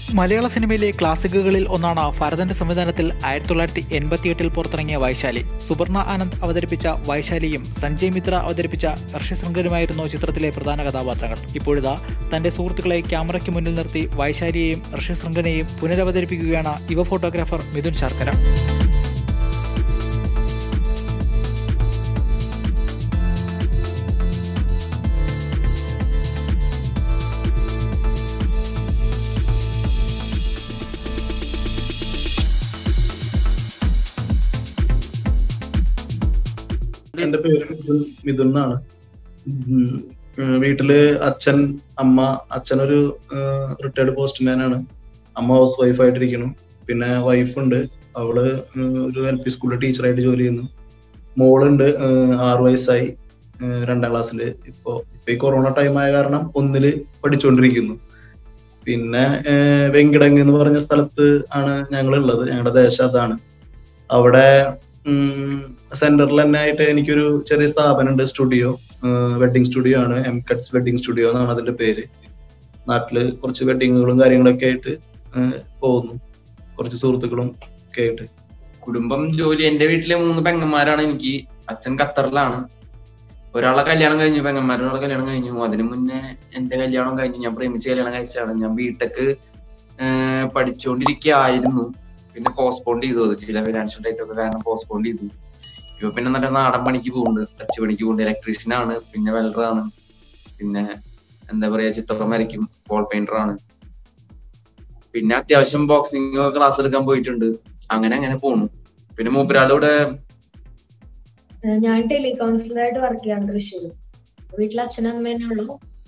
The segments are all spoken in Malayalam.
മലയാള സിനിമയിലെ ക്ലാസിക്കുകളിൽ ഒന്നാണ് ഭരതന്റെ സംവിധാനത്തിൽ ആയിരത്തി തൊള്ളായിരത്തി എൺപത്തിയെട്ടിൽ പുറത്തിറങ്ങിയ വൈശാലി സുവർണ ആനന്ദ് അവതരിപ്പിച്ച വൈശാലിയും സഞ്ജയ് മിത്ര അവതരിപ്പിച്ച ഋഷിശൃംഗനുമായിരുന്നു ചിത്രത്തിലെ പ്രധാന കഥാപാത്രങ്ങൾ ഇപ്പോഴിതാ തന്റെ സുഹൃത്തുക്കളെ ക്യാമറയ്ക്ക് മുന്നിൽ നിർത്തി വൈശാലിയെയും ഋഷിശൃംഗനെയും പുനരവതരിപ്പിക്കുകയാണ് യുവ ഫോട്ടോഗ്രാഫർ മിഥുൻ ശർക്കര എന്റെ പേര് മിഥുൻ മിഥുൻ എന്നാണ് ഉം. ഏഹ് വീട്ടില് അച്ഛൻ അമ്മ അച്ഛനൊരു റിട്ടയർഡ് പോസ്റ്റ്മാൻ ആണ് അമ്മ ഹൗസ് വൈഫ് ആയിട്ടിരിക്കുന്നു പിന്നെ വൈഫുണ്ട് അവള് ഏഹ് ഒരു എൽ പി സ്കൂളിൽ ടീച്ചറായിട്ട് ജോലി ചെയ്യുന്നു മോളുണ്ട് ഏഹ് ആറു വയസ്സായി ഏഹ് രണ്ടാം ക്ലാസ്സിൽ ഇപ്പോ ഇപ്പൊ ഈ കൊറോണ ടൈം ആയ കാരണം ഒന്നില് പഠിച്ചുകൊണ്ടിരിക്കുന്നു പിന്നെ ഏഹ് വെങ്കിടങ്ങ് എന്ന് പറഞ്ഞ സ്ഥലത്ത് ആണ് ഞങ്ങൾ ഉള്ളത് ഞങ്ങളുടെ ദേശം അതാണ് അവിടെ സെന്ററിൽ തന്നെ ആയിട്ട് എനിക്കൊരു ചെറിയ സ്ഥാപനമുണ്ട് സ്റ്റുഡിയോ വെഡിങ് സ്റ്റുഡിയോ ആണ് എം കട്സ് വെഡിങ് സ്റ്റുഡിയോ എന്നാണ് അതിന്റെ പേര് നാട്ടില് കുറച്ച് വെഡിങ്ങുകളും കാര്യങ്ങളൊക്കെ ആയിട്ട് ഏഹ് പോകുന്നു കുറച്ച് സുഹൃത്തുക്കളും ഒക്കെ ആയിട്ട് കുടുംബം ജോലി എന്റെ വീട്ടിലെ മൂന്ന് പെങ്ങന്മാരാണ് എനിക്ക് അച്ഛൻ ഖത്തറിലാണ് ഒരാളെ കല്യാണം കഴിഞ്ഞു പെങ്ങന്മാരുടെ ഒരാളെ കല്യാണം കഴിഞ്ഞു അതിനു മുന്നേ എന്റെ കല്യാണം കഴിഞ്ഞു ഞാൻ പ്രേമിച്ച് കല്യാണം കഴിച്ചതാണ് ഞാൻ ബിടെക് പഠിച്ചുകൊണ്ടിരിക്കുകയായിരുന്നു പിന്നെ പോസ്റ്റ്പോൺ ചെയ്തു അത് ചില ഫിനാൻഷ്യൽ ഡേറ്റ് ഒക്കെ കാരണം പോസ്റ്റ്പോൺ ചെയ്തു ഇപ്പൊ പിന്നെ നല്ല നാടൻ പണിക്ക് പോകുന്നുണ്ട് ടച്ച് പണിക്ക് പോകുന്നുണ്ട് ഇലക്ട്രീഷ്യൻ ആണ് പിന്നെ വെൽഡർ ആണ് പിന്നെ എന്താ പറയാ ചിത്രം വരയ്ക്കും വോൾ പെയിന്റർ ആണ് പിന്നെ അത്യാവശ്യം ബോക്സിംഗ് ക്ലാസ് എടുക്കാൻ പോയിട്ടുണ്ട് അങ്ങനെ അങ്ങനെ പോണു പിന്നെ മൂപ്പരാളിവിടെ ഏഹ് ഞാൻ ടെലി കൗൺസിലറായിട്ട് വർക്ക് ചെയ്യാണ് തൃശ്ശൂർ വീട്ടിൽ അച്ഛനും അമ്മേനെ ഉള്ളൂ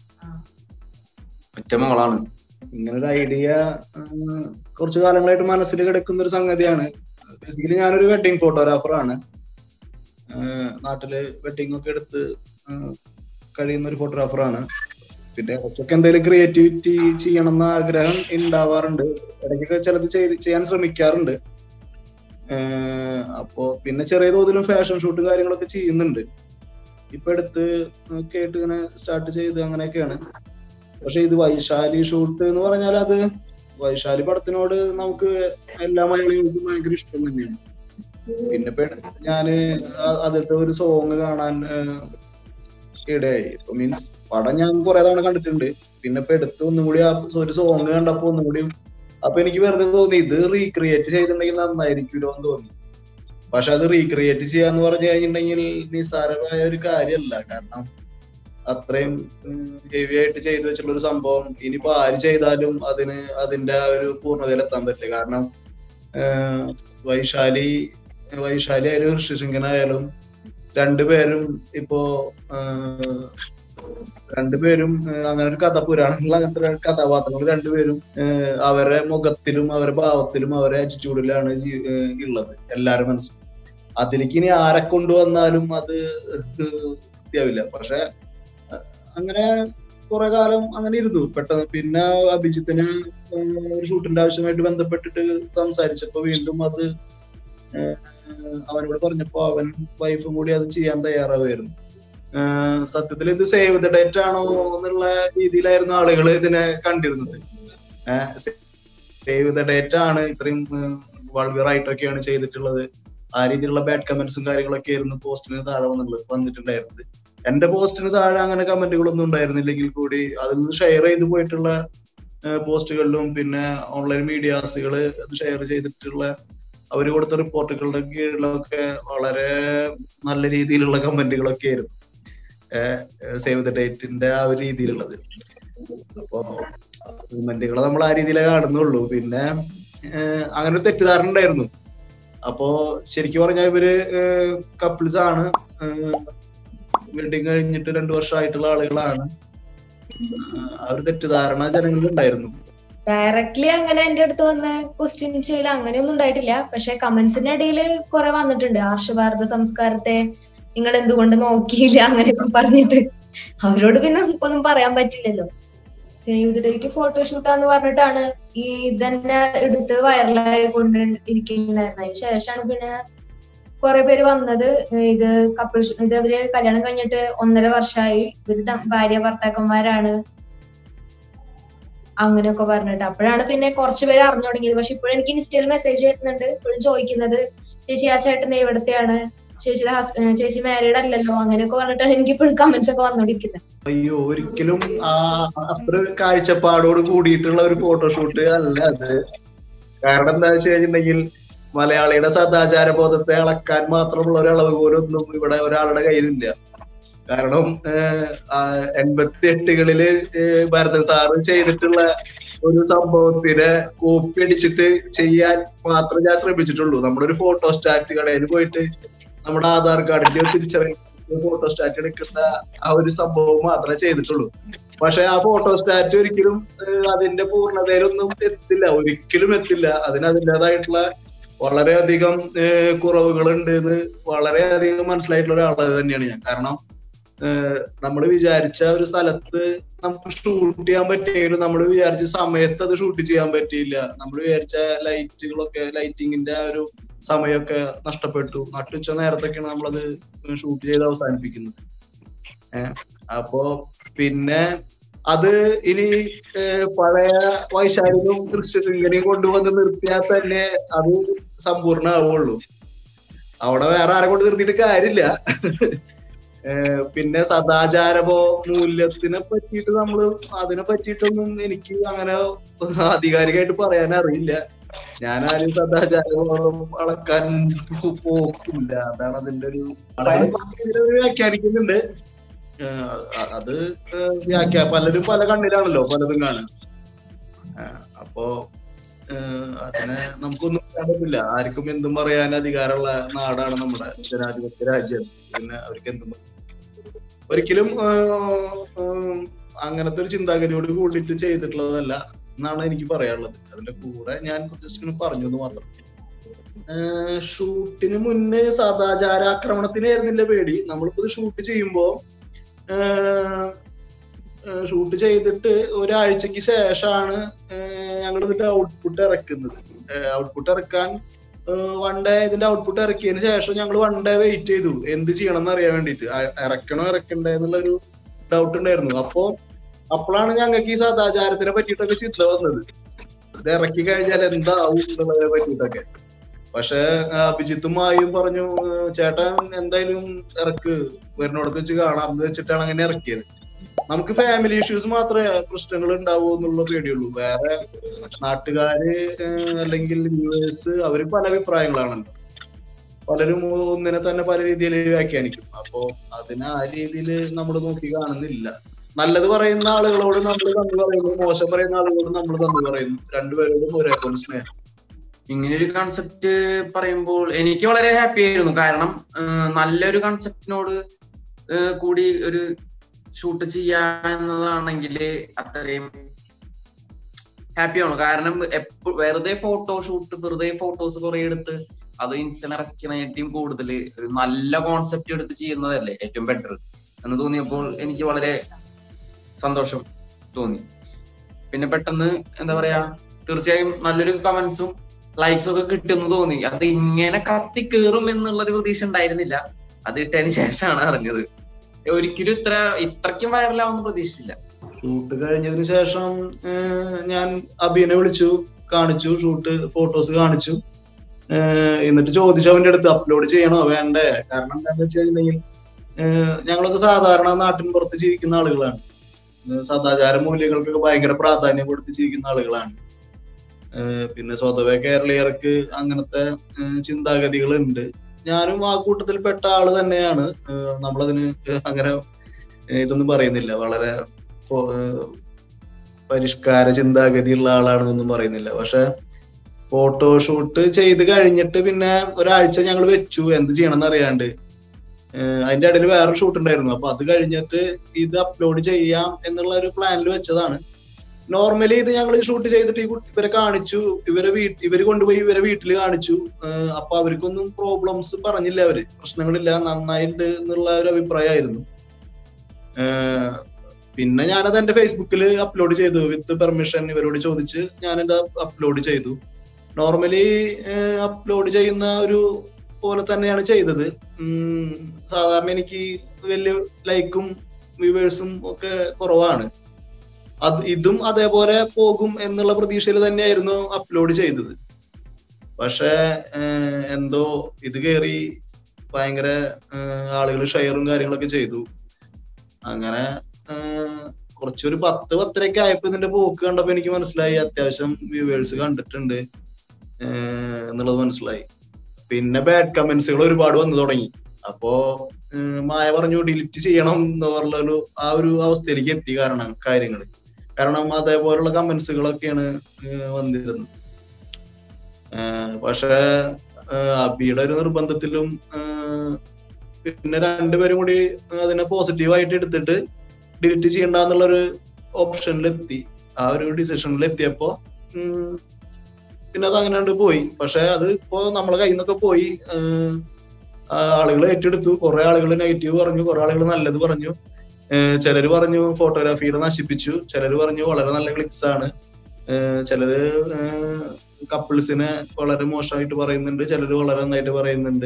ഒറ്റ മോളാണ് ഇങ്ങനെ ഒരു ഐഡിയ കുറച്ച് കാലങ്ങളായിട്ട് മനസ്സിൽ കിടക്കുന്ന ഒരു സംഗതിയാണ് ബേസിക്കലി ഞാനൊരു വെഡിങ് ഫോട്ടോഗ്രാഫർ ആണ് ആഹ് നാട്ടില് വെഡിങ് ഒക്കെ എടുത്ത് ആഹ് കഴിയുന്ന ഒരു ഫോട്ടോഗ്രാഫർ ആണ് പിന്നെ ഇടയ്ക്കൊക്കെ എന്തെങ്കിലും ക്രിയേറ്റിവിറ്റി ചെയ്യണം എന്ന ആഗ്രഹം ഉണ്ടാവാറുണ്ട് ഇടയ്ക്കൊക്കെ ചിലത് ചെയ്ത് ചെയ്യാൻ ശ്രമിക്കാറുണ്ട് ആഹ് അപ്പോ പിന്നെ ചെറിയ തോതിലും ഫാഷൻ ഷൂട്ടും കാര്യങ്ങളൊക്കെ ചെയ്യുന്നുണ്ട് ഇപ്പൊ എടുത്ത് ഒക്കെ ആയിട്ട് ഇങ്ങനെ സ്റ്റാർട്ട് ചെയ്ത് അങ്ങനെയൊക്കെയാണ് പക്ഷെ ഇത് വൈശാലി ഷൂട്ട് എന്ന് പറഞ്ഞാൽ അത് വൈശാലി പടത്തിനോട് നമുക്ക് എല്ലാ മലയാളികൾക്കും ഭയങ്കര ഇഷ്ടം തന്നെയാണ് പിന്നെ ഇപ്പൊ ഞാന് അ- അതിലത്തെ ഒരു സോങ് കാണാൻ ഏഹ്, ഇടയായി ഇപ്പൊ മീൻസ് പടം ഞാൻ കുറെ തവണ കണ്ടിട്ടുണ്ട് പിന്നെ ഇപ്പൊ എടുത്ത് ഒന്നും കൂടി ആ ഒരു സോങ് കണ്ടപ്പോ ഒന്നും കൂടി അപ്പൊ എനിക്ക് വെറുതെ തോന്നി ഇത് റീക്രിയേറ്റ് ചെയ്തിട്ടുണ്ടെങ്കിൽ നന്നായിരിക്കുമല്ലോ എന്ന് തോന്നി പക്ഷെ അത് റീക്രിയേറ്റ് ചെയ്യാന്ന് പറഞ്ഞു കഴിഞ്ഞിട്ടുണ്ടെങ്കിൽ നിസ്സാരമായ ഒരു കാര്യമല്ല കാരണം അത്രയും ഹെവി ആയിട്ട് ചെയ്തു വെച്ചിട്ടുള്ള ഒരു സംഭവം ഇനിയിപ്പോ ആര് ചെയ്താലും അതിന് അതിന്റെ ആ ഒരു പൂർണ്ണതയിൽ എത്താൻ പറ്റില്ല കാരണം ആഹ് വൈശാലി വൈശാലി ആയാലും ഋഷിശൃംഖനായാലും രണ്ടുപേരും ഇപ്പോ ആഹ് രണ്ടുപേരും ആഹ് അങ്ങനെ ഒരു കഥ പുരാണങ്ങളിൽ അങ്ങനത്തെ ഒരു കഥാപാത്രങ്ങൾ രണ്ടുപേരും ആഹ് അവരുടെ മുഖത്തിലും അവരുടെ ഭാവത്തിലും അവരുടെ ആറ്റിറ്റ്യൂഡിലാണ് ജീ- ആഹ് ഉള്ളത് എല്ലാവരും മനസ്സിൽ അതിലേക്ക് ഇനി ആരെ കൊണ്ടുവന്നാലും അത് വൃത്തിയാവില്ല പക്ഷെ അഹ് അങ്ങനെ കുറെ കാലം അങ്ങനെ ഇരുന്നു പെട്ടെന്ന് പിന്നെ അഭിജിത്തിന് ഉം ഒരു ഷൂട്ടിന്റെ ആവശ്യമായിട്ട് ബന്ധപ്പെട്ടിട്ട് സംസാരിച്ചപ്പോ വീണ്ടും അത് ഏഹ് അവനോട് പറഞ്ഞപ്പോ അവൻ വൈഫും കൂടി അത് ചെയ്യാൻ തയ്യാറാവുമായിരുന്നു ഏഹ് സത്യത്തിൽ ഇത് സേവ് ദ ഡേറ്റ് ആണോ എന്നുള്ള രീതിയിലായിരുന്നു ആളുകൾ ഇതിനെ കണ്ടിരുന്നത് സേവ് ദ ഡേറ്റ് ആണ് ഇത്രയും വൾവിയർ ആയിട്ടൊക്കെയാണ് ചെയ്തിട്ടുള്ളത് ആ രീതിയിലുള്ള ബാഡ് കമന്റ്സും കാര്യങ്ങളൊക്കെ ആയിരുന്നു പോസ്റ്റിന് താഴെ വന്നുള്ളത് വന്നിട്ടുണ്ടായിരുന്നത് എന്റെ പോസ്റ്റിന് താഴെ അങ്ങനെ കമന്റുകളൊന്നും ഉണ്ടായിരുന്നില്ലെങ്കിൽ കൂടി അതിൽ നിന്ന് ഷെയർ ചെയ്ത് പോയിട്ടുള്ള പോസ്റ്റുകളിലും പിന്നെ ഓൺലൈൻ മീഡിയാസുകൾ ഷെയർ ചെയ്തിട്ടുള്ള അവർ കൊടുത്ത റിപ്പോർട്ടുകളുടെ കീഴിലൊക്കെ വളരെ നല്ല രീതിയിലുള്ള കമന്റുകളൊക്കെ ആയിരുന്നു സേവ് ദ ഡേറ്റിന്റെ ആ ഒരു രീതിയിലുള്ളത് അപ്പോ കമന്റുകൾ നമ്മൾ ആ രീതിയിലേ കാണുന്നുള്ളൂ പിന്നെ ഏഹ് അങ്ങനെ ഒരു തെറ്റിദ്ധാരണ ഉണ്ടായിരുന്നു അപ്പോ ശരിക്കും പറഞ്ഞാൽ ഇവര് കപ്പിൾസ് ആണ് വെഡിങ് കഴിഞ്ഞിട്ട് രണ്ടു വർഷമായിട്ടുള്ള ആളുകളാണ് ആഹ് ആ ഒരു തെറ്റിദ്ധാരണ ജനങ്ങളിൽ ഉണ്ടായിരുന്നു ഡയറക്ട്ലി അങ്ങനെ എന്റെ അടുത്ത് വന്ന ക്വസ്റ്റ്യൻ ചെയ്യൽ അങ്ങനെയൊന്നും ഉണ്ടായിട്ടില്ല പക്ഷെ കമന്റ്സിന്റെ ഇടയിൽ കുറെ വന്നിട്ടുണ്ട് ആർഷഭാരത സംസ്കാരത്തെ നിങ്ങൾ എന്തുകൊണ്ട് നോക്കിയില്ല അങ്ങനെയൊക്കെ പറഞ്ഞിട്ട് അവരോട് പിന്നെ നമുക്കൊന്നും പറയാൻ പറ്റില്ലല്ലോ സേവ് ദ ഡേറ്റ് ഫോട്ടോഷൂട്ടാന്ന് പറഞ്ഞിട്ടാണ് ഈ ഇതന്നെ എടുത്ത് വൈറലായി കൊണ്ട് ഇരിക്കുന്നുണ്ടായിരുന്നത് അതിന് ശേഷമാണ് പിന്നെ കുറെ പേര് വന്നത് ഇത് കപ്പിൾ ഇത് അവര് കല്യാണം കഴിഞ്ഞിട്ട് ഒന്നര വർഷമായി ഇവര് ത- ഭാര്യ ഭർത്താക്കന്മാരാണ് അങ്ങനെയൊക്കെ പറഞ്ഞിട്ട് അപ്പോഴാണ് പിന്നെ കുറച്ച് പേര് അറിഞ്ഞു തുടങ്ങിയത് പക്ഷെ ഇപ്പോഴും എനിക്ക് ഇൻസ്റ്റയിൽ മെസ്സേജ് വരുന്നുണ്ട് ഇപ്പോഴും ചോദിക്കുന്നത് ചേച്ചി ആ ചേട്ടൻ എവിടത്തെയാണ് ചേച്ചിയുടെ ഹസ് ഏഹ് ചേച്ചി മാരീഡ് അല്ലല്ലോ അങ്ങനെയൊക്കെ പറഞ്ഞിട്ടാണ് എനിക്ക് ഇപ്പോഴും കമന്റ്സ് ഒക്കെ വന്നോണ്ടിരിക്കുന്നത് അയ്യോ ഒരിക്കലും ആ അത്ര ഒരു കാഴ്ചപ്പാടോട് കൂടിയിട്ടുള്ള ഒരു ഫോട്ടോഷൂട്ട് അല്ല അത് കാരണം എന്താ വെച്ച് കഴിഞ്ഞിട്ടുണ്ടെങ്കിൽ മലയാളിയുടെ സദാചാര ബോധത്തെ അളക്കാൻ മാത്രമുള്ള ഒരു അളവ് പോലും ഒന്നും ഇവിടെ ഒരാളുടെ കയ്യിലില്ല കാരണം എൺപത്തി എട്ടുകളില് ഭരതൻ സാറ് ചെയ്തിട്ടുള്ള ഒരു സംഭവത്തിനെ കോപ്പി അടിച്ചിട്ട് ചെയ്യാൻ മാത്രമേ ഞാൻ ശ്രമിച്ചിട്ടുള്ളൂ നമ്മുടെ ഒരു ഫോട്ടോ സ്റ്റാറ്റ് കടയിൽ പോയിട്ട് നമ്മുടെ ആധാർ കാർഡിന്റെ തിരിച്ചറിയ ഫോട്ടോ സ്റ്റാറ്റ് എടുക്കുന്ന ആ ഒരു സംഭവം മാത്രമേ ചെയ്തിട്ടുള്ളൂ പക്ഷെ ആ ഫോട്ടോ സ്റ്റാറ്റ് ഒരിക്കലും ഏഹ്, അതിന്റെ പൂർണ്ണതയിലൊന്നും എത്തില്ല ഒരിക്കലും എത്തില്ല അതിന് അതിൻ്റെതായിട്ടുള്ള വളരെയധികം കുറവുകൾ ഉണ്ട് എന്ന് വളരെയധികം മനസ്സിലായിട്ടുള്ള ഒരാള് തന്നെയാണ് ഞാൻ കാരണം നമ്മൾ വിചാരിച്ച ഒരു സ്ഥലത്ത് നമുക്ക് ഷൂട്ട് ചെയ്യാൻ പറ്റിയെങ്കിലും നമ്മൾ വിചാരിച്ച സമയത്ത് അത് ഷൂട്ട് ചെയ്യാൻ പറ്റിയില്ല നമ്മൾ വിചാരിച്ച ലൈറ്റുകളൊക്കെ ലൈറ്റിങ്ങിന്റെ ആ ഒരു സമയമൊക്കെ നഷ്ടപ്പെട്ടു നട്ടുച്ച നേരത്തൊക്കെയാണ് നമ്മളത് ഷൂട്ട് ചെയ്ത് അവസാനിപ്പിക്കുന്നത് ഏഹ് അപ്പോ പിന്നെ അത് ഇനി ഏഹ് പഴയ വൈശാലിനും ദൃശ്യശൃംഖലയും കൊണ്ടുവന്ന് നിർത്തിയാൽ തന്നെ അത് സമ്പൂർണ്ണ ആവുള്ളൂ അവിടെ വേറെ ആരെ കൊണ്ട് നിർത്തിയിട്ട് കാര്യമില്ല ഏഹ് പിന്നെ സദാചാരമോ മൂല്യത്തിനെ പറ്റിയിട്ട് നമ്മള് അതിനെ പറ്റിയിട്ടൊന്നും എനിക്ക് അങ്ങനെ ആധികാരികമായിട്ട് പറയാൻ അറിയില്ല ഞാൻ ആരും സദാചാരബോധം അളക്കാൻ പോ- പോക്കില്ല അതാണ് അതിന്റെ ഒരു ആളുകൾ പല രീതിയിലത് വ്യാഖ്യാനിക്കുന്നുണ്ട് ഏഹ് അ- അത് ഏഹ് വ്യാഖ്യാ പലരും പല കണ്ണിലാണല്ലോ പലതും കാണുക ഏഹ് അപ്പോ ഏഹ് അതിനെ നമുക്കൊന്നും പറയാൻ പറ്റില്ല ആർക്കും എന്തും പറയാൻ അധികാരമുള്ള നാടാണ് നമ്മുടെ ജനാധിപത്യ രാജ്യം പിന്നെ അവർക്ക് എന്തും പറയാം. ഒരിക്കലും ഏഹ്, ഏഹ്, അങ്ങനത്തെ ഒരു ചിന്താഗതിയോട് കൂടിയിട്ട് ചെയ്തിട്ടുള്ളതല്ല എന്നാണ് എനിക്ക് പറയാനുള്ളത് അതിന്റെ കൂടെ ഞാൻ ജസ്റ്റ് ഇങ്ങനെ പറഞ്ഞു എന്ന് മാത്രം ഏഹ്, ഷൂട്ടിന് മുന്നേ സദാചാരാക്രമണത്തിനായിരുന്നില്ല പേടി നമ്മളിപ്പോ ഇത് ഷൂട്ട് ചെയ്യുമ്പോ ഷൂട്ട് ചെയ്തിട്ട് ഒരാഴ്ചക്ക് ശേഷമാണ് ഞങ്ങൾ ഇതിന്റെ ഔട്ട്പുട്ട് ഇറക്കുന്നത് ഔട്ട്പുട്ട് ഇറക്കാൻ വൺ ഡേ ഇതിന്റെ ഔട്ട്പുട്ട് ഇറക്കിയതിന് ശേഷം ഞങ്ങൾ വൺ ഡേ വെയിറ്റ് ചെയ്തു എന്ത് ചെയ്യണം എന്ന് അറിയാൻ വേണ്ടിട്ട് അ- ഇറക്കണോ ഇറക്കണ്ടേ എന്നുള്ളൊരു ഡൗട്ട് ഉണ്ടായിരുന്നു അപ്പോ അപ്പോഴാണ് ഞങ്ങൾക്ക് ഈ സദാചാരത്തിനെ പറ്റിയിട്ടൊക്കെ ചിന്ത വന്നത് ഇത് ഇറക്കി കഴിഞ്ഞാൽ എന്താവും എന്നുള്ളതിനെ പറ്റിയിട്ടൊക്കെ പക്ഷെ അഭിജിത്തും മായും പറഞ്ഞു "ഏഹ് ചേട്ടൻ എന്തായാലും ഇറക്ക് വരുന്നോടത്ത് വെച്ച് കാണാം എന്ന് വെച്ചിട്ടാണ് അങ്ങനെ ഇറക്കിയത് നമുക്ക് ഫാമിലി ഇഷ്യൂസ് മാത്രമേ പ്രശ്നങ്ങൾ ഉണ്ടാവൂ എന്നുള്ള പേടിയുള്ളൂ വേറെ നാട്ടുകാര് ഏഹ് അല്ലെങ്കിൽ വ്യൂവേഴ്സ് അവര് പല അഭിപ്രായങ്ങളാണല്ലോ പലരും ഒന്നിനെ തന്നെ പല രീതിയിൽ വ്യാഖ്യാനിക്കും അപ്പോ അതിനെ ആ രീതിയിൽ നമ്മൾ നോക്കി കാണുന്നില്ല നല്ലത് പറയുന്ന ആളുകളോട് നമ്മൾ നന്ദി പറയുന്നു മോശം പറയുന്ന ആളുകളോട് നമ്മൾ നന്ദി പറയുന്നു രണ്ടുപേരോടും ഒരേപോലെ സ്നേഹം ഇങ്ങനെ ഒരു കൺസെപ്റ്റ് പറയുമ്പോൾ എനിക്ക് വളരെ ഹാപ്പി ആയിരുന്നു കാരണം ഏഹ്, നല്ലൊരു കൺസെപ്റ്റിനോട് കൂടി ഒരു ഷൂട്ട് ചെയ്യാന്നതാണെങ്കിൽ അത്രയും ഹാപ്പിയാണ് കാരണം എപ്പോ വെറുതെ ഫോട്ടോ ഷൂട്ട് വെറുതെ ഫോട്ടോസ് കുറെ എടുത്ത് അത് ഇൻസ്റ്റന്റ് ഇറക്കണേറ്റവും കൂടുതൽ ഒരു നല്ല കോൺസെപ്റ്റ് എടുത്ത് ചെയ്യുന്നതല്ലേ ഏറ്റവും ബെറ്റർ എന്ന് തോന്നിയപ്പോൾ എനിക്ക് വളരെ സന്തോഷം തോന്നി പിന്നെ പെട്ടെന്ന് എന്താ പറയാ തീർച്ചയായും നല്ലൊരു കമന്റ്സും ലൈക്സ് ഒക്കെ കിട്ടുമെന്ന് തോന്നി അത് ഇങ്ങനെ കത്തി കയറും എന്നുള്ളൊരു പ്രതീക്ഷ ഉണ്ടായിരുന്നില്ല അത് ഇട്ടതിന് ശേഷമാണ് അറിഞ്ഞത് ഒരിക്കലും ഇത്ര ഇത്രയ്ക്കും വൈറലാവുമെന്ന് പ്രതീക്ഷിച്ചില്ല ഷൂട്ട് കഴിഞ്ഞതിന് ശേഷം ഏഹ്, ഞാൻ അബിനെ വിളിച്ചു കാണിച്ചു ഷൂട്ട് ഫോട്ടോസ് കാണിച്ചു ഏഹ്, എന്നിട്ട് ചോദിച്ചു അവന്റെ അടുത്ത് അപ്ലോഡ് ചെയ്യണോ വേണ്ടേ കാരണം എന്താണെന്ന് വെച്ച് കഴിഞ്ഞിട്ടുണ്ടെങ്കിൽ ഏഹ്, ഞങ്ങളൊക്കെ സാധാരണ നാട്ടിൻ പുറത്ത് ജീവിക്കുന്ന ആളുകളാണ് ഏഹ്, സദാചാര മൂല്യങ്ങൾക്കൊക്കെ ഭയങ്കര പ്രാധാന്യം കൊടുത്ത് ജീവിക്കുന്ന ആളുകളാണ് ഏഹ്, പിന്നെ സ്വതവേ കേരളീയർക്ക് അങ്ങനത്തെ ഏഹ്, ചിന്താഗതികളുണ്ട് ഞാനും ആ കൂട്ടത്തിൽ പെട്ട ആള് തന്നെയാണ് ഏഹ്, നമ്മളതിന് അങ്ങനെ ഏഹ്, ഇതൊന്നും പറയുന്നില്ല വളരെ ഫോ- ഏഹ് പരിഷ്കാര ചിന്താഗതിയുള്ള ആളാണെന്നൊന്നും പറയുന്നില്ല പക്ഷെ ഫോട്ടോഷൂട്ട് ചെയ്ത് കഴിഞ്ഞിട്ട് പിന്നെ ഒരാഴ്ച ഞങ്ങൾ വെച്ചു എന്ത് ചെയ്യണമെന്ന് അറിയാണ്ട് ഏഹ് അതിന്റെ ഇടയിൽ വേറൊരു ഷൂട്ട് ഉണ്ടായിരുന്നു അപ്പൊ അത് കഴിഞ്ഞിട്ട് ഇത് അപ്ലോഡ് ചെയ്യാം എന്നുള്ള ഒരു പ്ലാനിൽ വെച്ചതാണ് നോർമലി ഇത് ഞങ്ങൾ ഷൂട്ട് ചെയ്തിട്ട് ഈ കുട്ടി ഇവരെ കാണിച്ചു ഇവരെ വീട്ട് ഇവര് കൊണ്ടുപോയി ഇവരെ വീട്ടിൽ കാണിച്ചു ഏഹ് അപ്പൊ അവർക്കൊന്നും പ്രോബ്ലംസ് പറഞ്ഞില്ല അവര് പ്രശ്നങ്ങളില്ല നന്നായിട്ടുണ്ട് എന്നുള്ള ഒരു അഭിപ്രായമായിരുന്നു ഏഹ് പിന്നെ ഞാനത് എന്റെ ഫേസ്ബുക്കിൽ അപ്ലോഡ് ചെയ്തു വിത്ത് പെർമിഷൻ ഇവരോട് ചോദിച്ച് ഞാൻ എന്റെ അപ്ലോഡ് ചെയ്തു നോർമലി അപ്ലോഡ് ചെയ്യുന്ന ഒരു പോലെ തന്നെയാണ് ചെയ്തത് ഉം, സാധാരണ എനിക്ക് വലിയ ലൈക്കും വ്യൂവേഴ്സും ഒക്കെ കുറവാണ് അത് ഇതും അതേപോലെ പോകും എന്നുള്ള പ്രതീക്ഷയിൽ തന്നെയായിരുന്നു അപ്ലോഡ് ചെയ്തത് പക്ഷെ എന്തോ ഇത് കയറി ഭയങ്കര ആളുകൾ ഷെയറും കാര്യങ്ങളൊക്കെ ചെയ്തു അങ്ങനെ ഏഹ്, കുറച്ചൊരു പത്ത് പത്തരയൊക്കെ ആയപ്പോ ഇതിന്റെ പോക്ക് കണ്ടപ്പോ എനിക്ക് മനസ്സിലായി അത്യാവശ്യം വ്യൂവേഴ്സ് കണ്ടിട്ടുണ്ട് ഏഹ്, എന്നുള്ളത് മനസ്സിലായി പിന്നെ ബാഡ് കമന്റ്സുകൾ ഒരുപാട് വന്നു തുടങ്ങി അപ്പോ ഏഹ്, മായ പറഞ്ഞു ഡിലീറ്റ് ചെയ്യണം എന്ന് പറഞ്ഞൊരു ആ ഒരു അവസ്ഥയിലേക്ക് എത്തി കാരണം കാര്യങ്ങൾ കാരണം അതേപോലുള്ള കമന്റ്സുകളൊക്കെയാണ് ഏഹ്, വന്നിരുന്നത് ഏഹ്, പക്ഷേ ഏഹ്, അബിയുടെ ഒരു നിർബന്ധത്തിലും ഏഹ്, പിന്നെ രണ്ടുപേരും കൂടി അതിനെ പോസിറ്റീവായിട്ട് എടുത്തിട്ട് ഡിലീറ്റ് ചെയ്യണ്ടെന്നുള്ളൊരു ഓപ്ഷനിലെത്തി ആ ഒരു ഡിസിഷനിൽ എത്തിയപ്പോ ഉം, പിന്നെ അത് അങ്ങനെ അങ്ങട് പോയി പക്ഷെ അത് ഇപ്പോ നമ്മളെ കയ്യിൽ നിന്നൊക്കെ പോയി ആളുകൾ ഏറ്റെടുത്തു കുറെ ആളുകൾ നെഗറ്റീവ് പറഞ്ഞു കുറെ ആളുകൾ നല്ലത് പറഞ്ഞു ഏഹ് ചിലര് പറഞ്ഞു ഫോട്ടോഗ്രാഫിയുടെ നശിപ്പിച്ചു ചിലര് പറഞ്ഞു വളരെ നല്ല ക്ലിക്സ് ആണ് ഏഹ് ചിലര് കപ്പിൾസിനെ വളരെ മോശമായിട്ട് പറയുന്നുണ്ട് ചിലര് വളരെ നന്നായിട്ട് പറയുന്നുണ്ട്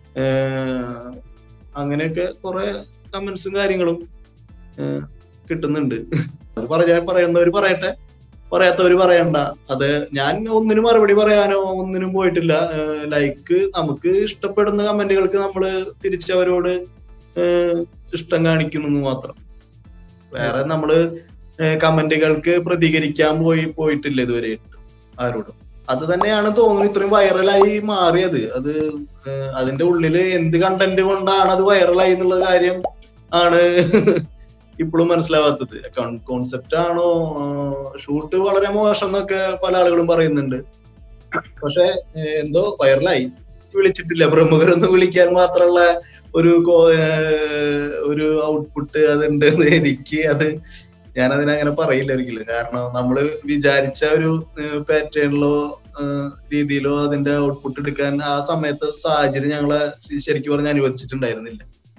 ഏഹ് അങ്ങനെയൊക്കെ കുറെ കമന്റ്സും കാര്യങ്ങളും ഏഹ് കിട്ടുന്നുണ്ട് അത് പറയാ പറയുന്നവര് പറയട്ടെ പറയാത്തവര് പറയണ്ട അത് ഞാൻ ഒന്നിനും മറുപടി പറയാനോ ഒന്നിനും പോയിട്ടില്ല ലൈക്ക് നമുക്ക് ഇഷ്ടപ്പെടുന്ന കമന്റുകൾക്ക് നമ്മൾ തിരിച്ചവരോട് ഏഹ് ഇഷ്ടം കാണിക്കുന്നു മാത്രം വേറെ നമ്മള് കമന്റുകൾക്ക് പ്രതികരിക്കാൻ പോയി പോയിട്ടില്ല ഇതുവരെ ആരോടും അത് തന്നെയാണ് തോന്നുന്നു ഇത്രയും വൈറലായി മാറിയത് അത് ഏഹ് അതിന്റെ ഉള്ളില് എന്ത് കണ്ടന്റ് കൊണ്ടാണ് അത് വൈറലായി എന്നുള്ള കാര്യം ആണ് ഇപ്പോഴും മനസ്സിലാവാത്തത് കോൺസെപ്റ്റ് ആണോ ഷൂട്ട് വളരെ മോശം എന്നൊക്കെ പല ആളുകളും പറയുന്നുണ്ട് പക്ഷെ ഏഹ് എന്തോ വൈറലായി വിളിച്ചിട്ടില്ല പ്രമുഖരൊന്നും വിളിക്കാൻ മാത്രമുള്ള ഒരു കോ- ഏഹ് ഒരു ഔട്ട്പുട്ട് അതുണ്ട് എന്ന് എനിക്ക് അത് ഞാൻ അതിനങ്ങനെ പറയില്ല ഒരിക്കലും കാരണം നമ്മൾ വിചാരിച്ച ഒരു പാറ്റേണിലോ രീതിയിലോ അതിന്റെ ഔട്ട്പുട്ട് എടുക്കാൻ ആ സമയത്ത് സാഹചര്യം ഞങ്ങളെ ശരിക്കും പറഞ്ഞ അനുവദിച്ചിട്ടുണ്ടായിരുന്നില്ല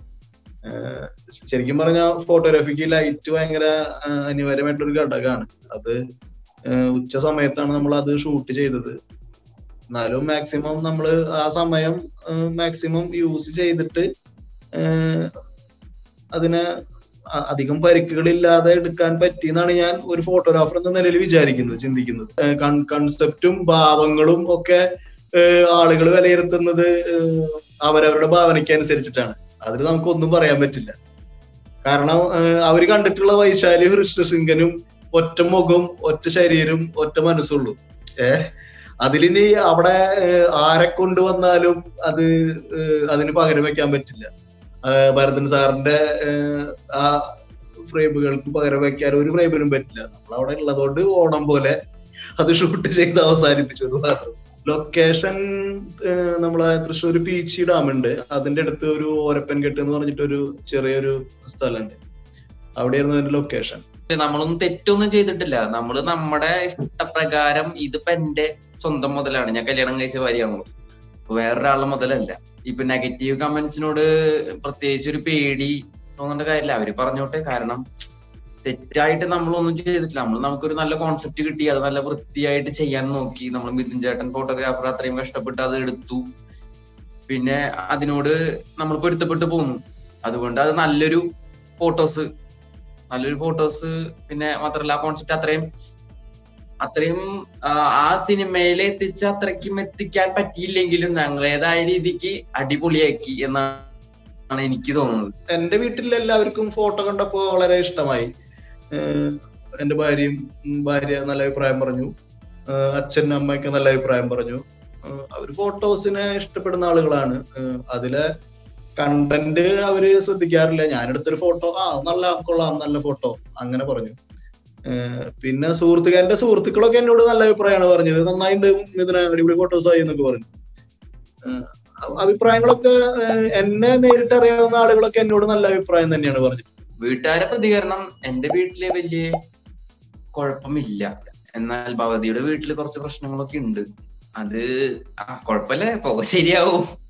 ഏഹ് ശരിക്കും പറഞ്ഞാൽ ഫോട്ടോഗ്രാഫിക്ക് ലൈറ്റ് ഭയങ്കര ഏഹ് അനിവാര്യമായിട്ടുള്ള ഒരു ഘടകമാണ് അത് ഏഹ് ഉച്ച സമയത്താണ് നമ്മൾ അത് ഷൂട്ട് ചെയ്തത് എന്നാലും മാക്സിമം നമ്മൾ ആ സമയം മാക്സിമം യൂസ് ചെയ്തിട്ട് ഏഹ് അതിനെ അ- അധികം പരിക്കുകളില്ലാതെ എടുക്കാൻ പറ്റിയെന്നാണ് ഞാൻ ഒരു ഫോട്ടോഗ്രാഫർ എന്ന നിലയിൽ വിചാരിക്കുന്നത് ചിന്തിക്കുന്നത് കൺസെപ്റ്റും ഭാവങ്ങളും ഒക്കെ ആളുകൾ വിലയിരുത്തുന്നത് ഏഹ് അവരവരുടെ ഭാവനയ്ക്ക് അനുസരിച്ചിട്ടാണ് അതിൽ നമുക്കൊന്നും പറയാൻ പറ്റില്ല കാരണം ഏഹ് അവര് കണ്ടിട്ടുള്ള വൈശാലി ഹൃഷ്ടസിംഗനും ഒറ്റ മുഖം ഒറ്റ ശരീരം ഒറ്റ മനസ്സുള്ളൂ ഏഹ് അതിലിനി അവിടെ ഏഹ് ആരെ കൊണ്ടുവന്നാലും അത് ഏഹ് അതിന് പകരം വെക്കാൻ പറ്റില്ല ആഹ് ഭരതൻ സാറിന്റെ ഏഹ് ആ ഫ്രെയിമുകൾക്ക് പകരം വെക്കാൻ ഒരു ഫ്രെയിമിനും പറ്റില്ല നമ്മൾ അവിടെ ഉള്ളതുകൊണ്ട് ഓണം പോലെ അത് ഷൂട്ട് ചെയ്ത് അവസാനിപ്പിച്ചു എന്ന് മാത്രം ലൊക്കേഷൻ നമ്മളെ തൃശ്ശൂർ പീച്ചി ഡാം ഉണ്ട് അതിന്റെ അടുത്ത് ഒരു ഓരപ്പൻ കെട്ട് എന്ന് പറഞ്ഞിട്ട് ഒരു ചെറിയൊരു സ്ഥലമുണ്ട് അവിടെയായിരുന്നു അതിന്റെ ലൊക്കേഷൻ നമ്മളൊന്നും തെറ്റൊന്നും ചെയ്തിട്ടില്ല നമ്മള് നമ്മുടെ ഇഷ്ടപ്രകാരം ഇതിപ്പോ എന്റെ സ്വന്തം മുതലാണ് ഞാൻ കല്യാണം കഴിച്ച ഭാര്യയാണല്ലോ അപ്പൊ വേറൊരാളുടെ മുതലല്ല ഇപ്പൊ നെഗറ്റീവ് കമന്റ്സിനോട് പ്രത്യേകിച്ച് ഒരു പേടി തോന്നേണ്ട കാര്യമില്ല അവര് പറഞ്ഞോട്ടെ കാരണം തെറ്റായിട്ട് നമ്മളൊന്നും ചെയ്തിട്ടില്ല നമ്മൾ നമുക്കൊരു നല്ല കോൺസെപ്റ്റ് കിട്ടി അത് നല്ല വൃത്തിയായിട്ട് ചെയ്യാൻ നോക്കി നമ്മൾ മിഥുൻ ചേട്ടൻ ഫോട്ടോഗ്രാഫർ അത്രയും കഷ്ടപ്പെട്ട് അത് എടുത്തു പിന്നെ അതിനോട് നമ്മൾ പൊരുത്തപ്പെട്ടു പോന്നു അതുകൊണ്ട് അത് നല്ലൊരു ഫോട്ടോസ് നല്ലൊരു ഫോട്ടോസ് പിന്നെ മാത്രമല്ല ആ കോൺസെപ്റ്റ് അത്രയും അത്രയും ആ, ആ സിനിമയിൽ എത്തിച്ച അത്രയ്ക്കും എത്തിക്കാൻ പറ്റിയില്ലെങ്കിലും ഞങ്ങളേതായ രീതിക്ക് അടിപൊളിയാക്കി എന്നാണ് എനിക്ക് തോന്നുന്നത് എന്റെ വീട്ടിൽ എല്ലാവർക്കും ഫോട്ടോ കണ്ടപ്പോ വളരെ ഇഷ്ടമായി ഏഹ് എന്റെ ഭാര്യയും ഉം, ഭാര്യ നല്ല അഭിപ്രായം പറഞ്ഞു ഏഹ് അച്ഛനും അമ്മയൊക്കെ നല്ല അഭിപ്രായം പറഞ്ഞു ഏഹ് അവര് ഫോട്ടോസിനെ ഇഷ്ടപ്പെടുന്ന ആളുകളാണ് ഏഹ് അതിലെ കണ്ടന്റ് അവര് ശ്രദ്ധിക്കാറില്ല ഞാനെടുത്തൊരു ഫോട്ടോ ആ നല്ല കൊള്ളാം നല്ല ഫോട്ടോ അങ്ങനെ പറഞ്ഞു ഏഹ് പിന്നെ സുഹൃത്തുക്കൾ എന്റെ സുഹൃത്തുക്കളൊക്കെ എന്നോട് നല്ല അഭിപ്രായമാണ് പറഞ്ഞത് നന്നായിട്ടുണ്ട് ഇതിന് അടിപൊളി ഫോട്ടോസ് ആയി എന്നൊക്കെ പറഞ്ഞു ഏഹ് അ- അഭിപ്രായങ്ങളൊക്കെ ഏഹ് എന്നെ നേരിട്ട് അറിയാവുന്ന ആളുകളൊക്കെ എന്നോട് നല്ല അഭിപ്രായം തന്നെയാണ് പറഞ്ഞത് വീട്ടുകാരെ പ്രതികരണം എന്റെ വീട്ടില് വലിയ കുഴപ്പമില്ല എന്നാൽ ഭവതിയുടെ വീട്ടില് കുറച്ച് പ്രശ്നങ്ങളൊക്കെ ഉണ്ട് അത് ആ കുഴപ്പമില്ല പോക ശരിയാവും